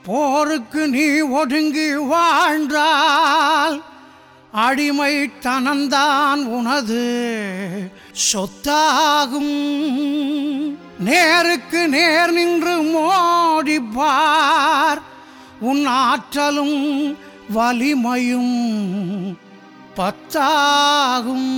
போருக்கு நீ ஒடுங்கி வாழ்ந்தால் அடிமை தனந்தான் உனது சொத்தாகும் நேருக்கு நேர் நின்று மோடிப்பார் உன் ஆற்றலும் வலிமையும் பத்தாகும்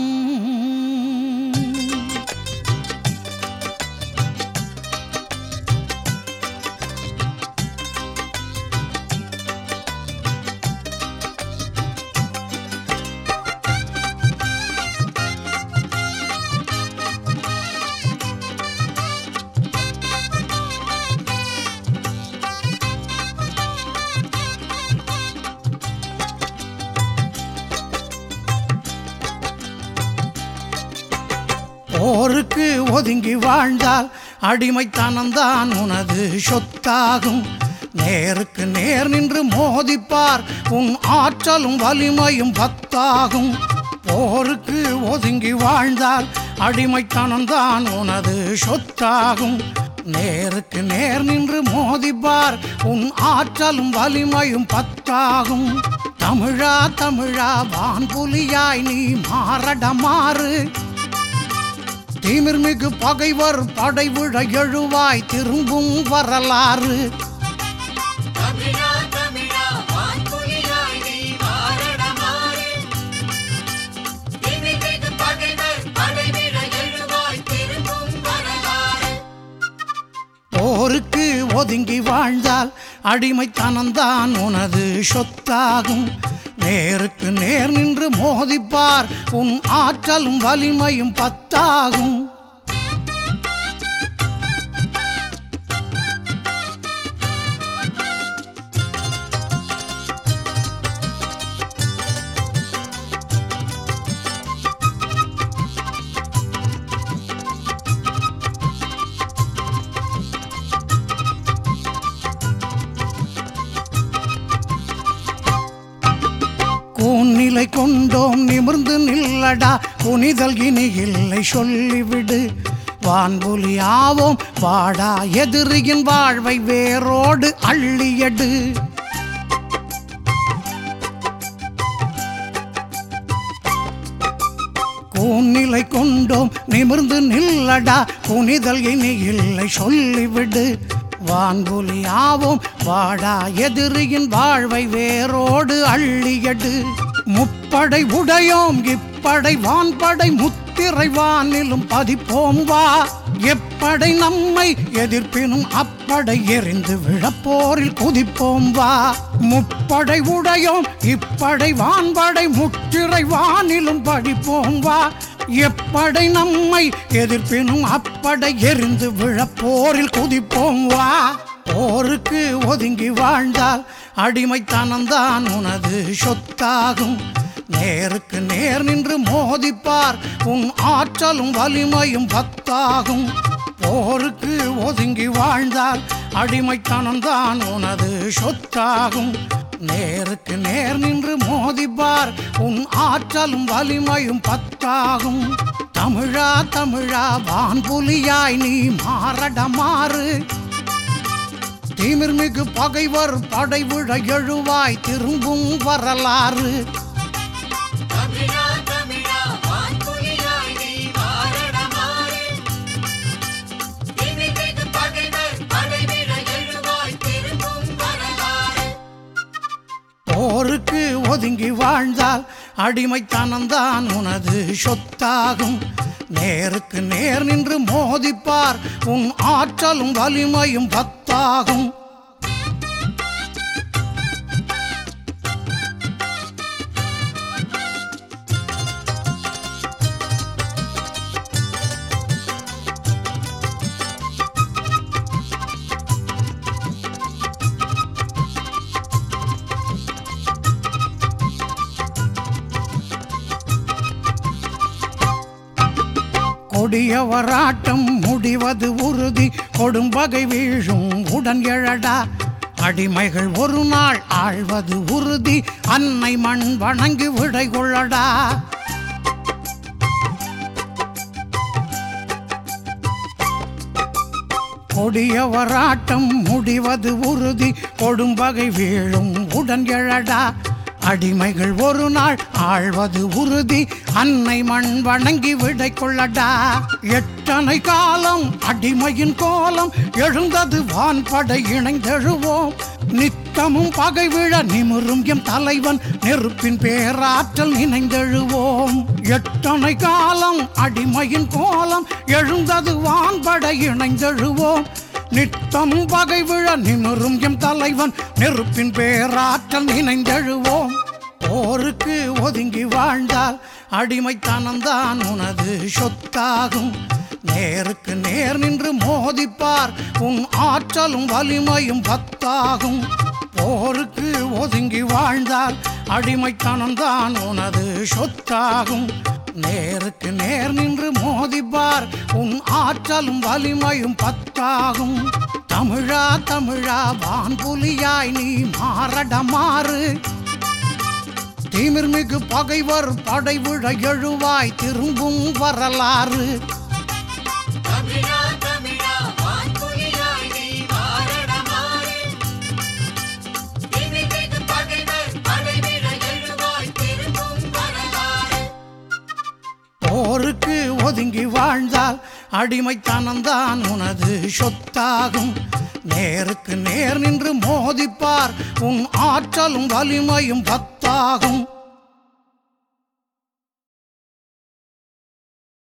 போருக்கு ஒதுங்கி வாழ்ந்தால் அடிமைத்தனம்தான் உனது சொத்தாகும் நேருக்கு நேர் நின்று மோதிப்பார் உன் ஆற்றலும் வலிமையும் பத்தாகும் போருக்கு ஒதுங்கி வாழ்ந்தால் அடிமைத்தனம்தான் உனது சொத்தாகும் நேருக்கு நேர் நின்று மோதிப்பார் உன் ஆற்றலும் வலிமையும் பத்தாகும் தமிழா தமிழா வான்புலியாய் நீ மாறட மாறு திமிர்மிகு பகைவர் படைவிட எழுவாய் திரும்பும் வரலாறு தமிழா தமிழா வான்புலியாய் நீ மாறட மாறு திமிர்மிகு பகைவர் படைவிட எழுவாய் திரும்பும் வரலாறு போருக்கு ஒதுங்கி வாழ்ந்தால் அடிமைத்தனம்தான் உனது சொத்தாகும் நேருக்கு நேர் நின்று மோதிப்பார் உன் ஆற்றலும் வலிமையும் பத்தாகும் கூநிலை கொண்டோம் நிமிர்ந்து நில்லடா குனிதல் இனி இல்லை சொல்லிவிடு வான்புலி ஆவோம் வாடா எதிரியின் வாழ்வை வேரோடு அள்ளியடு கூநிலை கொண்டோம் நிமிர்ந்து நில்லடா குனிதல் இனி இல்லை சொல்லிவிடு வான்புலி ஆவோம் வாடா எதிரியின் வாழ்வை வேரோடு அள்ளியடு முப்படை உடையோம் இப்படை வான்படை முத்திரை வானிலும் பதிப்போம் வா எப்படை நம்மை எதிர்ப்பினும் அப்படை எரிந்து விழப்போரில் குதிப்போம் வா முப்படை உடையோம் இப்படை வான்படை முத்திரை வானிலும் படிப்போம் வா எப்படை நம்மை எதிர்ப்பினும் அப்படை எரிந்து விழப்போரில் குதிப்போம் வா போருக்கு ஒதுங்கி வாழ்ந்தால் அடிமைத்தனம்தான் உனது சொத்தாகும் நேருக்கு நேர் நின்று மோதிப்பார் உன் ஆற்றலும் வலிமையும் பத்தாகும் போருக்கு ஒதுங்கி வாழ்ந்தால் அடிமைத்தனம்தான் உனது சொத்தாகும் நேருக்கு நேர் நின்று மோதிப்பார் உன் ஆற்றலும் வலிமையும் பத்தாகும் தமிழா தமிழா வான்புலியாய் நீ மாறட மாறு திமிர்மிகு பகைவர் படைவிட எழுவாய் திரும்பும் வரலாறு தமிழா தமிழா வான்புலியாய் நீ மாறட மாறு திமிர்மிகு பகைவர் படைவிட எழுவாய் திரும்பும் வரலாறு போருக்கு ஒதுங்கி வாழ்ந்தால் அடிமைத்தனம்தான் உனது சொத்தாகும் நேருக்கு நேர் நின்று மோதிப்பார் உன் ஆற்றலும் வலிமையும் பத்தாகும் கொடியவராட்டம் முடிவது உறுதி கொடும்பகை வீழும் உடன் எழடா அடிமைகள் ஒரு நாள் ஆழ்வது உறுதி அன்னை மண் வணங்கி விடை கொள்ளடா கொடியவராட்டம் முடிவது உறுதி கொடும்பகை வீழும் உடன் எழடா அடிமைகள் ஒரு நாள் ஆழ்வது உறுதி அன்னை மண் வணங்கி விடை கொள்ளடா எட்டனை காலம் அடிமையின் கோலம் எழுந்தது வான்படை இணைந்தெழுவோம் நித்தமும் பகை விழ நிமிரும் எம் தலைவன் நெருப்பின் பேராற்றல் நினைந்தெழுவோம் எட்டனை காலம் அடிமையின் கோலம் எழுந்தது வான்படை இணைந்தெழுவோம் நித்தம் பகை விழ நிமிரும் எம் தலைவன் நெருப்பின் பேராற்றல் நினைந்தெழுவோம் போருக்கு ஒதுங்கி வாழ்ந்தால் அடிமைத்தனம்தான் உனது சொத்தாகும் நேருக்கு நேர் நின்று மோதிப்பார் உன் ஆற்றலும் வலிமையும் பத்தாகும் போருக்கு ஒதுங்கி வாழ்ந்தால் அடிமைத்தனம்தான் உனது சொத்தாகும் நேருக்கு நேர் நின்று மோதிப்பார் உன் ஆற்றலும் வலிமையும் பத்தாகும் தமிழா தமிழா வான்புலியாய் நீ மாறட மாறு தீமிர்மிகு பகைவர் படைவிழ எழுவாய் திரும்பும் வரலாறு தமிழா தமிழா வான்புலியாய் நீ மாரணமாறு திமிர்மிகு பகைவர் படைவிட எழுவாய் திரும்பும் வரலாறு போருக்கு ஒதுங்கி வாழ்ந்தால் அடிமைத்தனம்தான் உனது சொத்தாகும் நேருக்கு நேர் நின்று மோதிப்பார் உன் ஆற்றலும் வலிமையும் பத்தாகும்